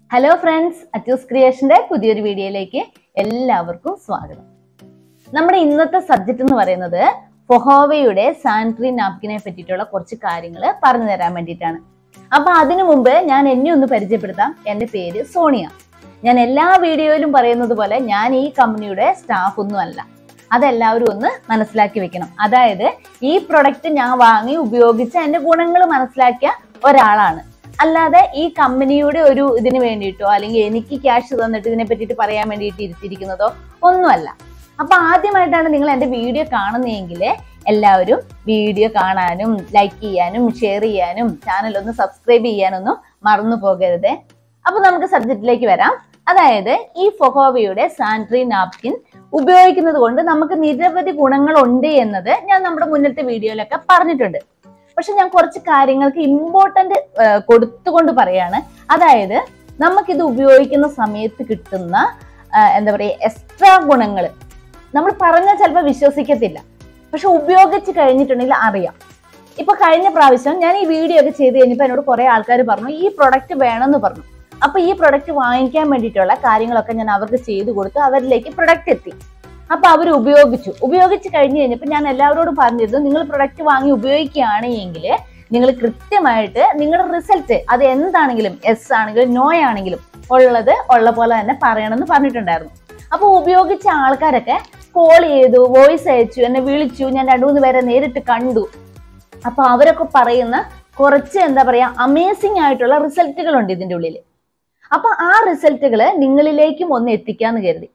hello friends അറ്റൂസ് ക്രിയേഷന്റെ പുതിയൊരു വീഡിയോയിലേക്ക് എല്ലാവർക്കും സ്വാഗതം നമ്മുടെ ഇന്നത്തെ സബ്ജക്റ്റ് എന്ന് പറയുന്നത് ഫൊഹോവയുടെ സാനിറ്ററി നാപ്കിനെ പറ്റിയിട്ടുള്ള കുറച്ച് കാര്യങ്ങൾ പറഞ്ഞു തരാൻ വേണ്ടിയിട്ടാണ് അപ്പൊ അതിനു മുമ്പ് ഞാൻ എന്നെ ഒന്ന് പരിചയപ്പെടുത്താം എന്റെ പേര് സോണിയ ഞാൻ എല്ലാ വീഡിയോയിലും പറയുന്നത് പോലെ ഞാൻ ഈ കമ്പനിയുടെ സ്റ്റാഫ് ഒന്നും അല്ല അതെല്ലാവരും ഒന്ന് മനസ്സിലാക്കി വെക്കണം അതായത് ഈ പ്രൊഡക്റ്റ് ഞാൻ വാങ്ങി ഉപയോഗിച്ച് അതിന്റെ ഗുണങ്ങൾ മനസ്സിലാക്കിയ ഒരാളാണ് അല്ലാതെ ഈ കമ്പനിയുടെ ഒരു ഇതിന് വേണ്ടിയിട്ടോ അല്ലെങ്കിൽ എനിക്ക് ക്യാഷ് തന്നിട്ട് ഇതിനെ പറ്റിയിട്ട് പറയാൻ വേണ്ടിയിട്ട് ഇരുത്തിയിരിക്കുന്നതോ ഒന്നുമല്ല അപ്പൊ ആദ്യമായിട്ടാണ് നിങ്ങൾ എന്റെ വീഡിയോ കാണുന്നതെങ്കിൽ എല്ലാവരും വീഡിയോ കാണാനും ലൈക്ക് ചെയ്യാനും ഷെയർ ചെയ്യാനും ചാനൽ ഒന്ന് സബ്സ്ക്രൈബ് ചെയ്യാനൊന്നും മറന്നു പോകരുത് അപ്പൊ നമുക്ക് സബ്ജക്റ്റിലേക്ക് വരാം അതായത് ഈ ഫൊഹോവയുടെ സാനിറ്ററി നാപ്കിൻ ഉപയോഗിക്കുന്നത് കൊണ്ട് നമുക്ക് നിരവധി ഗുണങ്ങളുണ്ട് എന്നത് ഞാൻ നമ്മുടെ മുന്നത്തെ വീഡിയോയിലൊക്കെ പറഞ്ഞിട്ടുണ്ട് പക്ഷെ ഞാൻ കുറച്ച് കാര്യങ്ങൾക്ക് ഇമ്പോർട്ടന്റ് കൊടുത്തുകൊണ്ട് പറയാണ് അതായത് നമുക്കിത് ഉപയോഗിക്കുന്ന സമയത്ത് കിട്ടുന്ന ആ, എന്താ പറയുക എക്സ്ട്രാ ഗുണങ്ങൾ നമ്മൾ പറഞ്ഞാൽ ചിലപ്പോൾ വിശ്വസിക്കത്തില്ല പക്ഷെ ഉപയോഗിച്ച് കഴിഞ്ഞിട്ടുണ്ടെങ്കിൽ അറിയാം ഇപ്പൊ കഴിഞ്ഞ പ്രാവശ്യം ഞാൻ ഈ വീഡിയോ ഒക്കെ ചെയ്ത് കഴിഞ്ഞപ്പോൾ എന്നോട് കുറെ ആൾക്കാർ പറഞ്ഞു ഈ പ്രൊഡക്റ്റ് വേണമെന്ന് പറഞ്ഞു അപ്പൊ ഈ പ്രൊഡക്റ്റ് വാങ്ങിക്കാൻ വേണ്ടിയിട്ടുള്ള കാര്യങ്ങളൊക്കെ ഞാൻ അവർക്ക് ചെയ്തു കൊടുത്തു അവരിലേക്ക് പ്രൊഡക്റ്റ് എത്തി അപ്പൊ അവർ ഉപയോഗിച്ചു ഉപയോഗിച്ച് കഴിഞ്ഞ് കഴിഞ്ഞപ്പോൾ ഞാൻ എല്ലാവരോടും പറഞ്ഞിരുന്നു നിങ്ങൾ പ്രൊഡക്റ്റ് വാങ്ങി ഉപയോഗിക്കുകയാണ് എങ്കിൽ നിങ്ങൾ കൃത്യമായിട്ട് നിങ്ങളുടെ റിസൾട്ട് അത് എന്താണെങ്കിലും എസ് ആണെങ്കിലും നോ ആണെങ്കിലും ഉള്ളത് ഉള്ള പോലെ തന്നെ പറയണമെന്ന് പറഞ്ഞിട്ടുണ്ടായിരുന്നു അപ്പൊ ഉപയോഗിച്ച ആൾക്കാരൊക്കെ കോൾ ചെയ്തു വോയിസ് അയച്ചു എന്നെ വിളിച്ചു ഞാൻ രണ്ടു മൂന്ന് പേരെ നേരിട്ട് കണ്ടു അപ്പൊ അവരൊക്കെ പറയുന്ന കുറച്ച് എന്താ പറയാ അമേസിംഗ് ആയിട്ടുള്ള റിസൾട്ടുകൾ ഉണ്ട് ഇതിന്റെ ഉള്ളിൽ അപ്പൊ ആ റിസൾട്ടുകൾ നിങ്ങളിലേക്കും ഒന്ന് എത്തിക്കാന്ന് കരുതി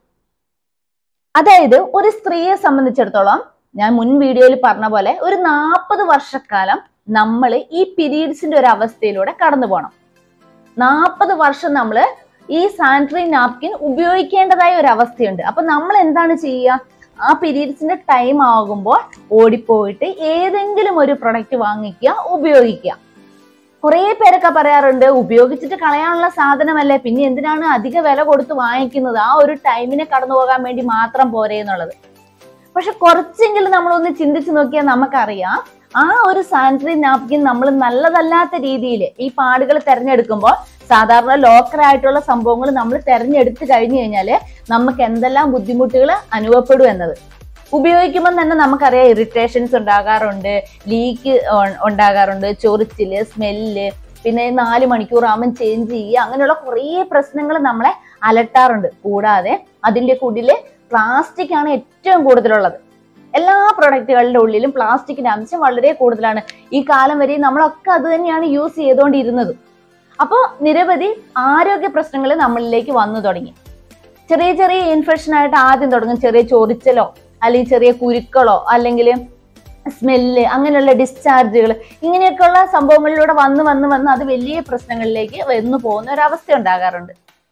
അതായത് ഒരു സ്ത്രീയെ സംബന്ധിച്ചിടത്തോളം ഞാൻ മുൻ വീഡിയോയിൽ പറഞ്ഞ പോലെ ഒരു നാൽപ്പത് വർഷക്കാലം നമ്മൾ ഈ പീരീഡ്സിന്റെ ഒരു അവസ്ഥയിലൂടെ കടന്നു പോകണം നാൽപ്പത് വർഷം നമ്മൾ ഈ സാനിറ്ററി നാപ്കിൻ ഉപയോഗിക്കേണ്ടതായ ഒരു അവസ്ഥയുണ്ട് അപ്പൊ നമ്മൾ എന്താണ് ചെയ്യുക ആ പീരീഡ്സിന്റെ ടൈം ആകുമ്പോൾ ഓടിപ്പോയിട്ട് ഏതെങ്കിലും ഒരു പ്രൊഡക്റ്റ് വാങ്ങിക്കുക ഉപയോഗിക്കുക കുറെ പേരൊക്കെ പറയാറുണ്ട് ഉപയോഗിച്ചിട്ട് കളയാനുള്ള സാധനമല്ലേ പിന്നെ എന്തിനാണ് അധിക വില കൊടുത്ത് വാങ്ങിക്കുന്നത് ആ ഒരു ടൈമിനെ കടന്നു പോകാൻ വേണ്ടി മാത്രം പോരെ എന്നുള്ളത് പക്ഷെ കുറച്ചെങ്കിലും നമ്മളൊന്ന് ചിന്തിച്ചു നോക്കിയാൽ നമുക്കറിയാം ആ ഒരു സാനിറ്ററി നാപ്കിൻ നമ്മൾ നല്ലതല്ലാത്ത രീതിയിൽ ഈ പാടുകൾ തെരഞ്ഞെടുക്കുമ്പോൾ സാധാരണ ലോക്കൽ ആയിട്ടുള്ള സംഭവങ്ങൾ നമ്മൾ തെരഞ്ഞെടുത്ത് കഴിഞ്ഞു കഴിഞ്ഞാൽ നമുക്ക് എന്തെല്ലാം ബുദ്ധിമുട്ടുകൾ അനുഭവപ്പെടും എന്നത് ഉപയോഗിക്കുമ്പോൾ തന്നെ നമുക്കറിയാം ഇറിറ്റേഷൻസ് ഉണ്ടാകാറുണ്ട് ലീക്ക് ഉണ്ടാകാറുണ്ട് ചൊറിച്ചില് സ്മെല്ല് പിന്നെ നാല് മണിക്കൂർ ആകുമ്പോൾ ചേഞ്ച് ചെയ്യുക അങ്ങനെയുള്ള കുറേ പ്രശ്നങ്ങൾ നമ്മളെ അലട്ടാറുണ്ട് കൂടാതെ അതിന്റെ കൂടില് പ്ലാസ്റ്റിക് ആണ് ഏറ്റവും കൂടുതലുള്ളത് എല്ലാ പ്രൊഡക്റ്റുകളുടെ ഉള്ളിലും പ്ലാസ്റ്റിക്കിന്റെ അംശം വളരെ കൂടുതലാണ് ഈ കാലം വരെ നമ്മളൊക്കെ അത് തന്നെയാണ് യൂസ് ചെയ്തുകൊണ്ടിരുന്നത് അപ്പോൾ നിരവധി ആരോഗ്യ പ്രശ്നങ്ങൾ നമ്മളിലേക്ക് വന്നു തുടങ്ങി ചെറിയ ചെറിയ ഇൻഫെക്ഷൻ ആയിട്ട് ആദ്യം തുടങ്ങും ചെറിയ ചൊറിച്ചലോ അല്ലെങ്കിൽ ചെറിയ കുരുക്കളോ അല്ലെങ്കിൽ സ്മെല്ല് അങ്ങനെയുള്ള ഡിസ്ചാർജുകൾ ഇങ്ങനെയൊക്കെയുള്ള സംഭവങ്ങളിലൂടെ വന്ന് വന്ന് വന്ന് അത് വലിയ പ്രശ്നങ്ങളിലേക്ക് വന്നു പോകുന്ന ഒരു അവസ്ഥ ഉണ്ടാകാറുണ്ട്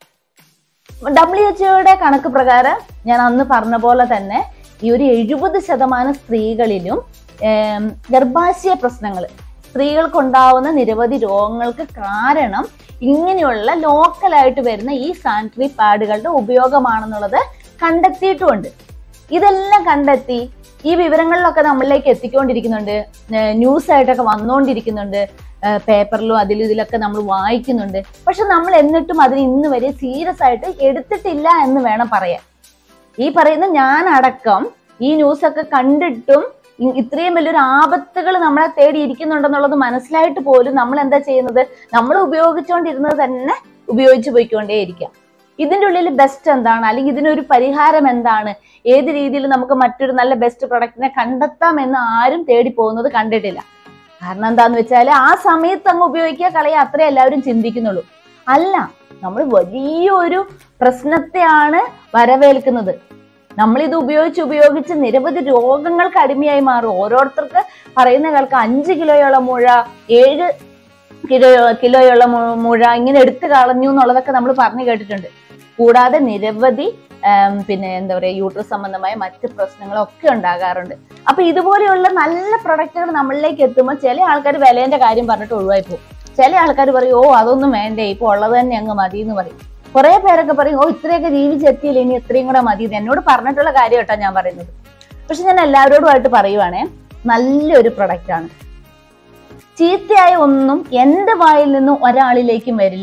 ഡബ്ല്യു എച്ച്ഒയുടെ കണക്ക് പ്രകാരം ഞാൻ അന്ന് പറഞ്ഞ പോലെ തന്നെ ഈ ഒരു എഴുപത് ശതമാനം സ്ത്രീകളിലും ഏം, ഗർഭാശയ പ്രശ്നങ്ങൾ സ്ത്രീകൾക്കുണ്ടാവുന്ന നിരവധി രോഗങ്ങൾക്ക് കാരണം ഇങ്ങനെയുള്ള ലോക്കലായിട്ട് വരുന്ന ഈ സാനിറ്ററി പാഡുകളുടെ ഉപയോഗമാണെന്നുള്ളത് കണ്ടെത്തിയിട്ടുമുണ്ട് ഇതെല്ലാം കണ്ടെത്തി ഈ വിവരങ്ങളിലൊക്കെ നമ്മളിലേക്ക് എത്തിക്കൊണ്ടിരിക്കുന്നുണ്ട് ന്യൂസ് ആയിട്ടൊക്കെ വന്നുകൊണ്ടിരിക്കുന്നുണ്ട് പേപ്പറിലും അതിലും ഇതിലൊക്കെ നമ്മൾ വായിക്കുന്നുണ്ട് പക്ഷെ നമ്മൾ എന്നിട്ടും അതിന് ഇന്ന് വരെ സീരിയസ് ആയിട്ട് എടുത്തിട്ടില്ല എന്ന് വേണം പറയാൻ ഈ പറയുന്ന ഞാൻ അടക്കം ഈ ന്യൂസ് ഒക്കെ കണ്ടിട്ടും ഇ- ഇത്രയും വലിയൊരു ആപത്തുകൾ നമ്മളെ തേടി ഇരിക്കുന്നുണ്ടെന്നുള്ളത് മനസ്സിലായിട്ട് പോലും നമ്മൾ എന്താ ചെയ്യുന്നത് നമ്മൾ ഉപയോഗിച്ചുകൊണ്ടിരുന്നത് തന്നെ ഉപയോഗിച്ചു പോയിക്കൊണ്ടേയിരിക്കാം ഇതിന്റെ ഉള്ളിൽ ബെസ്റ്റ് എന്താണ് അല്ലെങ്കിൽ ഇതിനൊരു പരിഹാരം എന്താണ് ഏത് രീതിയിൽ നമുക്ക് മറ്റൊരു നല്ല ബെസ്റ്റ് പ്രൊഡക്റ്റിനെ കണ്ടെത്താം എന്ന് ആരും തേടി പോകുന്നത് കണ്ടിട്ടില്ല കാരണം എന്താന്ന് വെച്ചാൽ ആ സമയത്ത് അങ്ങ് ഉപയോഗിക്കുക കളയുക അത്രേ എല്ലാവരും ചിന്തിക്കുന്നുള്ളൂ അല്ല നമ്മൾ വലിയൊരു പ്രശ്നത്തെയാണ് വരവേൽക്കുന്നത് നമ്മൾ ഇത് ഉപയോഗിച്ച് ഉപയോഗിച്ച് നിരവധി രോഗങ്ങൾക്ക് അടിമയായി മാറും ഓരോരുത്തർക്ക് പറയുന്ന കേൾക്കാം അഞ്ച് കിലോയോളം മുഴ ഏഴ് കിലോ കിലോയുള്ള മു- മുഴ ഇങ്ങനെ എടുത്തു കളഞ്ഞു എന്നുള്ളതൊക്കെ നമ്മൾ പറഞ്ഞു കേട്ടിട്ടുണ്ട് കൂടാതെ നിരവധി ആം, പിന്നെ എന്താ പറയുക യൂട്രസ് സംബന്ധമായ മറ്റ് പ്രശ്നങ്ങളൊക്കെ ഉണ്ടാകാറുണ്ട് അപ്പൊ ഇതുപോലെയുള്ള നല്ല പ്രൊഡക്റ്റുകൾ നമ്മളിലേക്ക് എത്തുമ്പോൾ ചില ആൾക്കാർ വിലേന്റെ കാര്യം പറഞ്ഞിട്ട് ഒഴിവായി പോകും ചില ആൾക്കാർ പറയും ഓ അതൊന്നും വേണ്ടേ ഇപ്പൊ ഉള്ളത് തന്നെ അങ്ങ് മതി എന്ന് പറയും കുറെ പേരൊക്കെ പറയും ഓ ഇത്രയൊക്കെ ജീവിച്ചെത്തിയില്ല ഇനി ഇത്രയും കൂടെ മതി ഇത് എന്നോട് പറഞ്ഞിട്ടുള്ള കാര്യം കേട്ടോ ഞാൻ പറയുന്നത് പക്ഷെ ഞാൻ എല്ലാവരോടുമായിട്ട് പറയുവാണേ നല്ലൊരു പ്രൊഡക്റ്റ് ആണ് ചീത്തയായ ഒന്നും എന്റെ വായിൽ നിന്നും ഒരാളിലേക്കും വരില്ല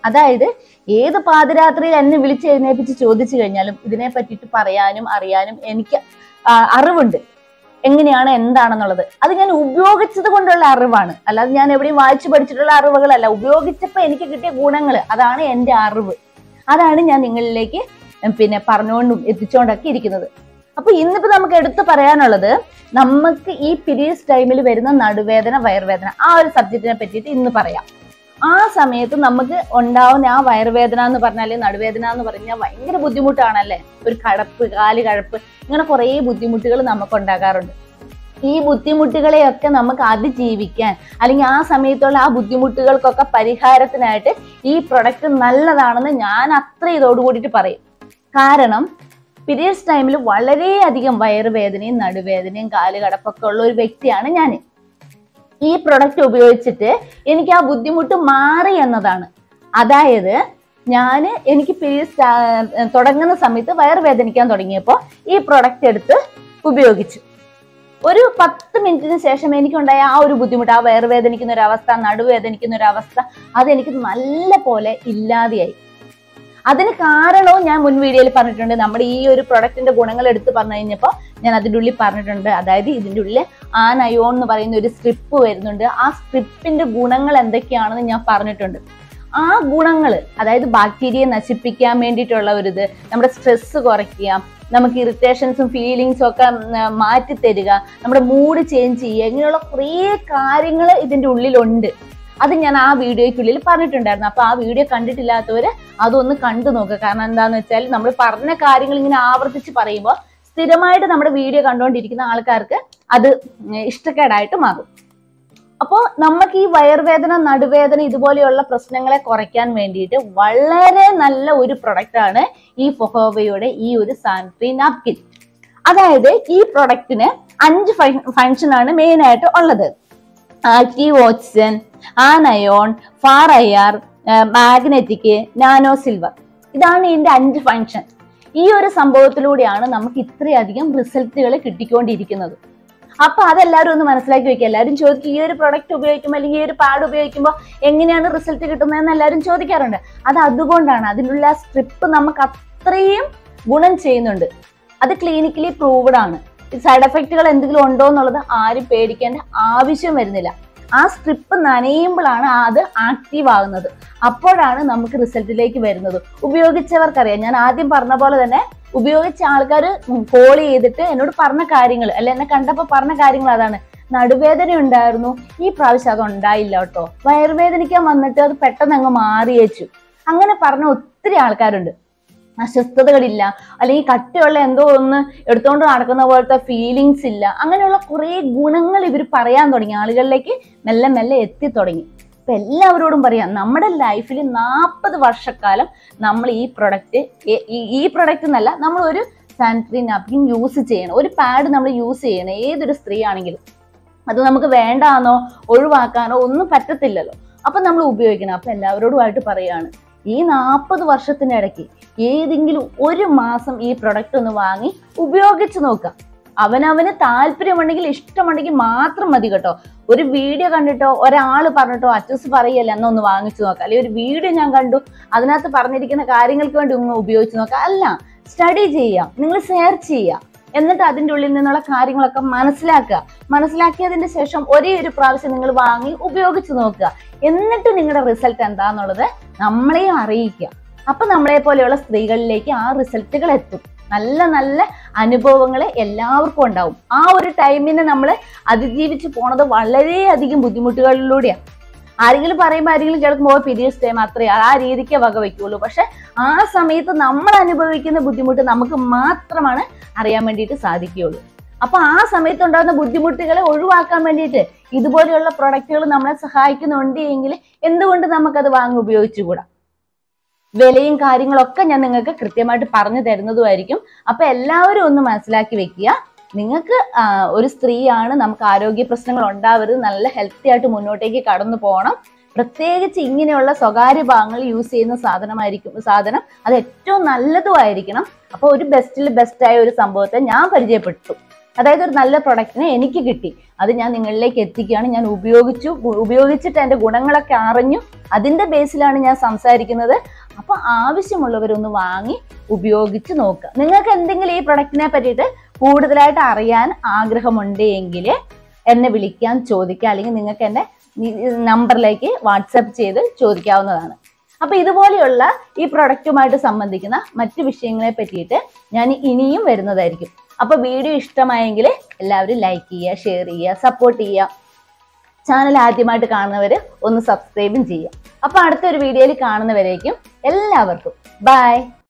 അതായത് ഏത് പാതിരാത്രിയിൽ എന്നെ വിളിച്ച് എഴുന്നേപ്പിച്ച് ചോദിച്ചു കഴിഞ്ഞാലും ഇതിനെ പറ്റിയിട്ട് പറയാനും അറിയാനും എനിക്ക് ആ, അറിവുണ്ട് എങ്ങനെയാണ് എന്താണെന്നുള്ളത് അത് ഞാൻ ഉപയോഗിച്ചത് കൊണ്ടുള്ള അറിവാണ് അല്ലാതെ ഞാൻ എവിടെയും വായിച്ചു പഠിച്ചിട്ടുള്ള അറിവുകളല്ല ഉപയോഗിച്ചപ്പോൾ എനിക്ക് കിട്ടിയ ഗുണങ്ങൾ അതാണ് എൻ്റെ അറിവ് അതാണ് ഞാൻ നിങ്ങളിലേക്ക് പിന്നെ പറഞ്ഞുകൊണ്ടും എത്തിച്ചുകൊണ്ടൊക്കെ ഇരിക്കുന്നത് അപ്പൊ ഇന്നിപ്പോ നമുക്ക് എടുത്തു പറയാനുള്ളത് നമുക്ക് ഈ പീരീഡ്സ് ടൈമിൽ വരുന്ന നടുവേദന വയറുവേദന ആ ഒരു സബ്ജക്റ്റിനെ പറ്റിയിട്ട് ഇന്ന് പറയാം ആ സമയത്ത് നമുക്ക് ഉണ്ടാവുന്ന ആ വയറുവേദന എന്ന് പറഞ്ഞാല് നടുവേദന എന്ന് പറഞ്ഞാൽ ഭയങ്കര ബുദ്ധിമുട്ടാണല്ലേ ഒരു കഴപ്പ് കാല് കഴപ്പ് ഇങ്ങനെ കുറേ ബുദ്ധിമുട്ടുകൾ നമുക്ക് ഉണ്ടാകാറുണ്ട് ഈ ബുദ്ധിമുട്ടുകളെയൊക്കെ നമുക്ക് അതിജീവിക്കാൻ അല്ലെങ്കിൽ ആ സമയത്തുള്ള ആ ബുദ്ധിമുട്ടുകൾക്കൊക്കെ പരിഹാരത്തിനായിട്ട് ഈ പ്രൊഡക്റ്റ് നല്ലതാണെന്ന് ഞാൻ അത്ര ഇതോട് കൂടിയിട്ട് പറയും കാരണം പീരിയഡ്സ് ടൈമിൽ വളരെയധികം വയറുവേദനയും നടുവേദനയും കാലുകടപ്പൊക്കെ ഉള്ള ഒരു വ്യക്തിയാണ് ഞാൻ ഈ പ്രൊഡക്റ്റ് ഉപയോഗിച്ചിട്ട് എനിക്ക് ആ ബുദ്ധിമുട്ട് മാറി എന്നതാണ് അതായത് ഞാൻ എനിക്ക് പീരീഡ്സ് തുടങ്ങുന്ന സമയത്ത് വയറുവേദനിക്കാൻ തുടങ്ങിയപ്പോൾ ഈ പ്രൊഡക്റ്റ് എടുത്ത് ഉപയോഗിച്ചു ഒരു പത്ത് മിനിറ്റിന് ശേഷം എനിക്കുണ്ടായ ആ ഒരു ബുദ്ധിമുട്ട് ആ വയറുവേദനിക്കുന്ന ഒരു അവസ്ഥ നടുവേദനിക്കുന്ന ഒരു അവസ്ഥ അതെനിക്ക് നല്ല പോലെ ഇല്ലാതെയായി അതിന് കാരണവും ഞാൻ മുൻ വീഡിയോയിൽ പറഞ്ഞിട്ടുണ്ട് നമ്മുടെ ഈ ഒരു പ്രൊഡക്റ്റിന്റെ ഗുണങ്ങൾ എടുത്ത് പറഞ്ഞു കഴിഞ്ഞപ്പോൾ ഞാൻ അതിൻ്റെ ഉള്ളിൽ പറഞ്ഞിട്ടുണ്ട് അതായത് ഇതിൻ്റെ ഉള്ളിൽ ആനയോൺ എന്ന് പറയുന്ന ഒരു സ്ട്രിപ്പ് വരുന്നുണ്ട് ആ സ്ട്രിപ്പിന്റെ ഗുണങ്ങൾ എന്തൊക്കെയാണെന്ന് ഞാൻ പറഞ്ഞിട്ടുണ്ട് ആ ഗുണങ്ങൾ അതായത് ബാക്ടീരിയയെ നശിപ്പിക്കാൻ വേണ്ടിയിട്ടുള്ള ഒരു ഇത് നമ്മുടെ സ്ട്രെസ് കുറയ്ക്കുക നമുക്ക് ഇറിറ്റേഷൻസും ഫീലിങ്സും ഒക്കെ ഉം, മാറ്റി തരിക നമ്മുടെ മൂഡ് ചേഞ്ച് ചെയ്യുക ഇങ്ങനെയുള്ള കുറേ കാര്യങ്ങൾ ഇതിൻ്റെ ഉള്ളിലുണ്ട് അത് ഞാൻ ആ വീഡിയോയ്ക്കുള്ളിൽ പറഞ്ഞിട്ടുണ്ടായിരുന്നു അപ്പൊ ആ വീഡിയോ കണ്ടിട്ടില്ലാത്തവര് അതൊന്ന് കണ്ടു നോക്കുക കാരണം എന്താന്ന് വെച്ചാൽ നമ്മൾ പറഞ്ഞ കാര്യങ്ങൾ ഇങ്ങനെ ആവർത്തിച്ച് പറയുമ്പോൾ സ്ഥിരമായിട്ട് നമ്മുടെ വീഡിയോ കണ്ടുകൊണ്ടിരിക്കുന്ന ആൾക്കാർക്ക് അത് ഇഷ്ടക്കേടായിട്ട് മാറും അപ്പോൾ നമുക്ക് ഈ വയറുവേദന നടുവേദന ഇതുപോലെയുള്ള പ്രശ്നങ്ങളെ കുറയ്ക്കാൻ വേണ്ടിയിട്ട് വളരെ നല്ല ഒരു പ്രൊഡക്റ്റ് ആണ് ഈ ഫൊഹോവയുടെ ഈ ഒരു സാനിറ്ററി നാപ്കിൻ അതായത് ഈ പ്രൊഡക്റ്റിന് അഞ്ച് ഫങ്ഷൻ ആണ് മെയിൻ ആയിട്ട് ഉള്ളത് ആക്റ്റീവ് ഓക്സിജൻ ആനയോൺ ഫാർ അയർ മാഗ്നറ്റിക് നാനോ സിൽവർ ഇതാണ് ഇതിന്റെ അഞ്ച് ഫങ്ഷൻ ഈ ഒരു സംഭവത്തിലൂടെയാണ് നമുക്ക് ഇത്രയധികം റിസൾട്ടുകൾ കിട്ടിക്കൊണ്ടിരിക്കുന്നത് അപ്പൊ അതെല്ലാവരും ഒന്ന് മനസ്സിലാക്കി വെക്കുക എല്ലാവരും ചോദിക്കും ഈ ഒരു പ്രൊഡക്റ്റ് ഉപയോഗിക്കുമ്പോൾ അല്ലെങ്കിൽ ഈ ഒരു പാഡ് ഉപയോഗിക്കുമ്പോൾ എങ്ങനെയാണ് റിസൾട്ട് കിട്ടുന്നതെന്ന് എല്ലാവരും ചോദിക്കാറുണ്ട് അത് അതുകൊണ്ടാണ് അതിനുള്ള സ്ട്രിപ്പ് നമുക്ക് അത്രയും ഗുണം ചെയ്യുന്നുണ്ട് അത് ക്ലിനിക്കലി പ്രൂവ്ഡ് ആണ് സൈഡ് എഫക്റ്റുകൾ എന്തെങ്കിലും ഉണ്ടോ എന്നുള്ളത് ആരും പേടിക്കേണ്ട ആവശ്യം വരുന്നില്ല ആ സ്ട്രിപ്പ് നനയുമ്പോഴാണ് അത് ആക്റ്റീവ് ആകുന്നത് അപ്പോഴാണ് നമുക്ക് റിസൾട്ടിലേക്ക് വരുന്നത് ഉപയോഗിച്ചവർക്കറിയാം ഞാൻ ആദ്യം പറഞ്ഞ പോലെ തന്നെ ഉപയോഗിച്ച ആൾക്കാർ കോൾ ചെയ്തിട്ട് എന്നോട് പറഞ്ഞ കാര്യങ്ങൾ അല്ലെ എന്നെ കണ്ടപ്പോൾ പറഞ്ഞ കാര്യങ്ങൾ അതാണ് നടുവേദന ഉണ്ടായിരുന്നു ഈ പ്രാവശ്യം അത് ഉണ്ടായില്ല കേട്ടോ വയറുവേദനിക്കാൻ വന്നിട്ട് അത് പെട്ടെന്ന് അങ്ങ് മാറിയേച്ചു അങ്ങനെ പറഞ്ഞ ഒത്തിരി ആൾക്കാരുണ്ട് അസ്വസ്ഥതകളില്ല അല്ലെങ്കിൽ കട്ടിയുള്ള എന്തോ ഒന്ന് എടുത്തുകൊണ്ട് നടക്കുന്ന പോലത്തെ ഫീലിങ്സ് ഇല്ല അങ്ങനെയുള്ള കുറേ ഗുണങ്ങൾ ഇവർ പറയാൻ തുടങ്ങി ആളുകളിലേക്ക് മെല്ലെ മെല്ലെ എത്തി തുടങ്ങി അപ്പൊ എല്ലാവരോടും പറയാം നമ്മുടെ ലൈഫിൽ നാൽപ്പത് വർഷക്കാലം നമ്മൾ ഈ പ്രൊഡക്റ്റ് ഈ പ്രൊഡക്റ്റ് എന്നല്ല നമ്മൾ ഒരു സാനിറ്ററി നാപ്കിൻ യൂസ് ചെയ്യണം ഒരു പാഡ് നമ്മൾ യൂസ് ചെയ്യണം ഏതൊരു സ്ത്രീ ആണെങ്കിലും അത് നമുക്ക് വേണ്ടാന്നോ ഒഴിവാക്കാനോ ഒന്നും പറ്റത്തില്ലല്ലോ അപ്പൊ നമ്മൾ ഉപയോഗിക്കണം അപ്പൊ എല്ലാവരോടുമായിട്ട് പറയാണ് ഈ നാൽപ്പത് വർഷത്തിനിടയ്ക്ക് ഏതെങ്കിലും ഒരു മാസം ഈ പ്രൊഡക്റ്റ് ഒന്ന് വാങ്ങി ഉപയോഗിച്ച് നോക്കുക അവനവന് താല്പര്യമുണ്ടെങ്കിൽ ഇഷ്ടമുണ്ടെങ്കിൽ മാത്രം മതി കേട്ടോ ഒരു വീഡിയോ കണ്ടിട്ടോ ഒരാൾ പറഞ്ഞിട്ടോ അച്ചൂസ് പറയല്ല എന്നാ ഒന്ന് വാങ്ങിച്ചു നോക്കാം അല്ലെങ്കിൽ ഒരു വീഡിയോ ഞാൻ കണ്ടു അതിനകത്ത് പറഞ്ഞിരിക്കുന്ന കാര്യങ്ങൾക്ക് വേണ്ടി ഒന്ന് ഉപയോഗിച്ച് നോക്കാം അല്ല സ്റ്റഡി ചെയ്യാം നിങ്ങൾ സെർച്ച് ചെയ്യുക എന്നിട്ട് അതിൻ്റെ ഉള്ളിൽ നിന്നുള്ള കാര്യങ്ങളൊക്കെ മനസ്സിലാക്കുക മനസ്സിലാക്കിയതിന്റെ ശേഷം ഒരേ ഒരു പ്രാവശ്യം നിങ്ങൾ വാങ്ങി ഉപയോഗിച്ച് നോക്കുക എന്നിട്ട് നിങ്ങളുടെ റിസൾട്ട് എന്താന്നുള്ളത് നമ്മളെയും അറിയിക്കുക അപ്പൊ നമ്മളെ പോലെയുള്ള സ്ത്രീകളിലേക്ക് ആ റിസൾട്ടുകൾ എത്തും നല്ല നല്ല അനുഭവങ്ങൾ എല്ലാവർക്കും ഉണ്ടാവും ആ ഒരു ടൈമിനെ നമ്മൾ അതിജീവിച്ച് പോണത് വളരെയധികം ബുദ്ധിമുട്ടുകളിലൂടെയാണ് ആരെങ്കിലും പറയുമ്പോൾ ആരെങ്കിലും കേൾക്കുമ്പോൾ പീരിയഡ്സ് ടൈം അത്രേ ആ രീതിക്ക് വകവയ്ക്കുള്ളൂ പക്ഷെ ആ സമയത്ത് നമ്മൾ അനുഭവിക്കുന്ന ബുദ്ധിമുട്ട് നമുക്ക് മാത്രമാണ് അറിയാൻ വേണ്ടിയിട്ട് സാധിക്കുകയുള്ളൂ അപ്പൊ ആ സമയത്ത് ഉണ്ടാകുന്ന ബുദ്ധിമുട്ടുകളെ ഒഴിവാക്കാൻ വേണ്ടിയിട്ട് ഇതുപോലെയുള്ള പ്രൊഡക്റ്റുകൾ നമ്മളെ സഹായിക്കുന്നുണ്ട് എങ്കിൽ എന്തുകൊണ്ട് നമുക്കത് വാങ്ങി ഉപയോഗിച്ചുകൂടാ വിലയും കാര്യങ്ങളൊക്കെ ഞാൻ നിങ്ങൾക്ക് കൃത്യമായിട്ട് പറഞ്ഞു തരുന്നതുമായിരിക്കും അപ്പൊ എല്ലാവരും ഒന്ന് മനസ്സിലാക്കി വെക്കുക നിങ്ങൾക്ക് ആ, ഒരു സ്ത്രീയാണ് നമുക്ക് ആരോഗ്യ പ്രശ്നങ്ങൾ ഉണ്ടാവരുത് നല്ല ഹെൽത്തി ആയിട്ട് മുന്നോട്ടേക്ക് കടന്നു പോകണം പ്രത്യേകിച്ച് ഇങ്ങനെയുള്ള സ്വകാര്യ ഭാഗങ്ങൾ യൂസ് ചെയ്യുന്ന സാധനമായിരിക്കും സാധനം അത് ഏറ്റവും നല്ലതുമായിരിക്കണം അപ്പോൾ ഒരു ബെസ്റ്റിൽ ബെസ്റ്റ് ആയ ഒരു സംഭവത്തെ ഞാൻ പരിചയപ്പെട്ടു അതായത് ഒരു നല്ല പ്രൊഡക്റ്റിനെ എനിക്ക് കിട്ടി അത് ഞാൻ നിങ്ങളിലേക്ക് എത്തിക്കുകയാണ് ഞാൻ ഉപയോഗിച്ചു ഗു- ഉപയോഗിച്ചിട്ട് അതിന്റെ ഗുണങ്ങളൊക്കെ അറിഞ്ഞു അതിന്റെ ബേസിലാണ് ഞാൻ സംസാരിക്കുന്നത് അപ്പൊ ആവശ്യമുള്ളവരൊന്ന് വാങ്ങി ഉപയോഗിച്ച് നോക്കുക നിങ്ങൾക്ക് എന്തെങ്കിലും ഈ പ്രൊഡക്റ്റിനെ പറ്റിയിട്ട് കൂടുതലായിട്ട് അറിയാൻ ആഗ്രഹമുണ്ട് എങ്കിൽ എന്നെ വിളിക്കാൻ ചോദിക്കാം അല്ലെങ്കിൽ നിങ്ങൾക്ക് എന്നെ നമ്പറിലേക്ക് വാട്സപ്പ് ചെയ്ത് ചോദിക്കാവുന്നതാണ് അപ്പൊ ഇതുപോലെയുള്ള ഈ പ്രൊഡക്റ്റുമായിട്ട് സംബന്ധിക്കുന്ന മറ്റു വിഷയങ്ങളെ പറ്റിയിട്ട് ഞാൻ ഇനിയും വരുന്നതായിരിക്കും അപ്പൊ വീഡിയോ ഇഷ്ടമായെങ്കിൽ എല്ലാവരും ലൈക്ക് ചെയ്യുക ഷെയർ ചെയ്യുക സപ്പോർട്ട് ചെയ്യുക ചാനൽ ആദ്യമായിട്ട് കാണുന്നവർ ഒന്ന് സബ്സ്ക്രൈബും ചെയ്യുക അപ്പൊ അടുത്തൊരു വീഡിയോയിൽ കാണുന്നവരേക്കും എല്ലാവർക്കും ബൈ